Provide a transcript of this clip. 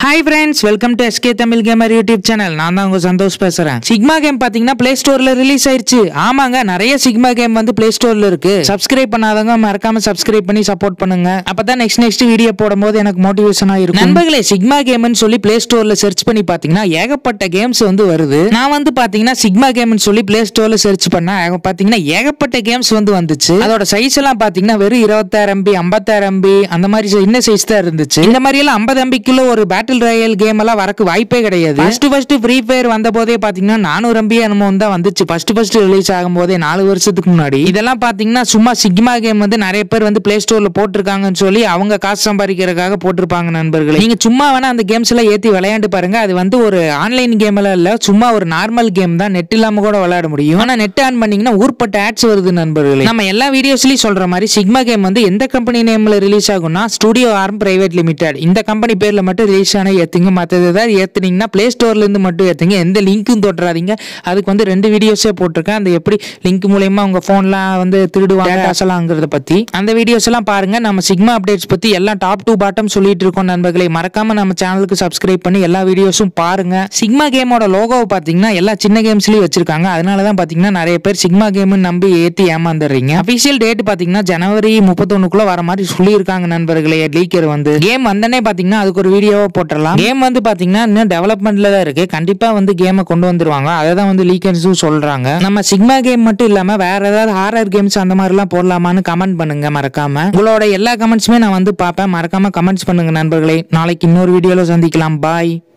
hi friends welcome to SK Tamil gamer YouTube channel நான் தான் உங்க சந்தோஷ் பேசுறேன் சிக்மா கேம் பாத்தீங்கன்னா பிளே ஸ்டோர்ல ரிலீஸ் ஆயிருச்சு ஆமாங்க நிறைய சிக்மா கேம் வந்து பிளே ஸ்டோர்ல இருக்கு சப்ஸ்கிரைப் பண்ணாதவங்க மறக்காம சப்ஸ்கிரைப் பண்ணி சப்போர்ட் பண்ணுங்க அப்பதான் நெக்ஸ்ட் நெக்ஸ்ட் வீடியோ போடும்போது எனக்கு மோட்டிவேஷனா இருக்கும் நண்பர்களே சிக்மா கேம்னு சொல்லி பிளே ஸ்டோர்ல சர்ச் பண்ணி பாத்தீங்கன்னா ஏகப்பட்ட கேம்ஸ் வந்து வருது நான் வந்து பாத்தீங்கன்னா சிக்மா கேம்னு சொல்லி பிளே ஸ்டோர்ல சர்ச் பண்ணா அங்க பாத்தீங்கன்னா ஏகப்பட்ட கேம்ஸ் வந்து வந்துச்சு அதோட சைஸ் எல்லாம் பாத்தீங்கன்னா வெறும் இருபத்தாயிரம் எம்பி ஐம்பத்தாயிரம் எம்பி அந்த மாதிரி சின்ன சைஸ் தான் இருந்துச்சு இந்த மாதிரி எல்லாம் ஐம்பது எம்பிக்குள்ள ஒரு பேட்டில் ராயல் கேம் எல்லாம் வரக்கு வாய்ப்பே கிடையாது ஃபர்ஸ்ட் ஃபர்ஸ்ட் ஃப்ரீ ஃபயர் வந்த போதே பாத்தீங்கன்னா நானூறு எம்பி அனுபவம் தான் வந்துச்சு ஃபர்ஸ்ட் ஃபர்ஸ்ட் ரிலீஸ் ஆகும் போதே நாலு வருஷத்துக்கு முன்னாடி இதெல்லாம் பாத்தீங்கன்னா சும்மா சிக்மா கேம் வந்து நிறைய பேர் வந்து பிளே ஸ்டோர்ல போட்டிருக்காங்கன்னு சொல்லி அவங்க காசு சம்பாதிக்கிறதுக்காக போட்டிருப்பாங்க நண்பர்களே நீங்க சும்மா வேணா அந்த கேம்ஸ் எல்லாம் ஏத்தி விளையாண்டு பாருங்க அது வந்து ஒரு ஆன்லைன் கேம் எல்லாம் இல்ல சும்மா ஒரு நார்மல் கேம் தான் நெட் இல்லாம கூட விளையாட முடியும் ஆனா நெட் ஆன் பண்ணீங்கன்னா ஊர்பட்ட ஆட்ஸ் வருது நண்பர்களே நம்ம எல்லா வீடியோஸ்லயும் சொல்ற மாதிரி சிக்மா கேம் வந்து எந்த கம்பெனி நேம்ல ரிலீஸ் ஆகும்னா ஸ்டுடியோ ஆர்ம் பிரைவேட் லிமிடெட் இந்த கம்பெனி பேர்ல மட்டும் ரிலீஸ் ஆன ஏத்துங்க மற்றது ஏதாவது ஏத்துனீங்கன்னா பிளே ஸ்டோர்ல இருந்து மட்டும் ஏத்துங்க எந்த லிங்க்கும் தொட்டுறாதீங்க அதுக்கு வந்து ரெண்டு வீடியோஸே போட்டிருக்கேன் அந்த எப்படி லிங்க் மூலயமா உங்க போன்லாம் வந்து திருடுவாங்க டேட்டாஸ் எல்லாம்ங்கிறத பத்தி அந்த வீடியோஸ் எல்லாம் பாருங்க நம்ம சிக்மா அப்டேட்ஸ் பத்தி எல்லாம் டாப் டு பாட்டம் சொல்லிட்டு இருக்கோம் நண்பர்களே மறக்காம நம்ம சேனலுக்கு சப்ஸ்கிரைப் பண்ணி எல்லா வீடியோஸும் பாருங்க சிக்மா கேமோட லோகோவை பாத்தீங்கன்னா எல்லா சின்ன கேம்ஸ்லயும் வச்சிருக்காங்க அதனால தான் பாத்தீங்கன்னா நிறைய பேர் சிக்மா கேம் நம்பி ஏத்தி ஏமாந்துடுறீங்க அபிஷியல் டேட் பாத்தீங்கன்னா ஜனவரி முப்பத்தொன்னுக்குள்ள வர மாதிரி சொல்லியிருக்காங்க நண்பர்களே லீக்கர் வந்து கேம் வந்தனே பாத்தீங்கன்னா அதுக்கு ஒரு வீடியோவை போட்டுடலாம் கேம் வந்து பாத்தீங்கன்னா இன்னும் டெவலப்மெண்ட்ல தான் இருக்கு கண்டிப்பா வந்து கேமை கொண்டு வந்துருவாங்க அதை தான் வந்து லீக்கர்ஸும் சொல்றாங்க நம்ம சிக்மா கேம் மட்டும் இல்லாம வேற ஏதாவது ஹாரர் கேம்ஸ் அந்த மாதிரிலாம் போடலாமான்னு கமெண்ட் பண்ணுங்க மறக்காம உங்களோட எல்லா கமெண்ட்ஸுமே நான் வந்து பார்ப்பேன் மறக்காம கமெண்ட்ஸ் பண்ணுங்க நண்பர்களே நாளைக்கு இன்னொரு வீடியோல சந்திக்கலாம் பாய்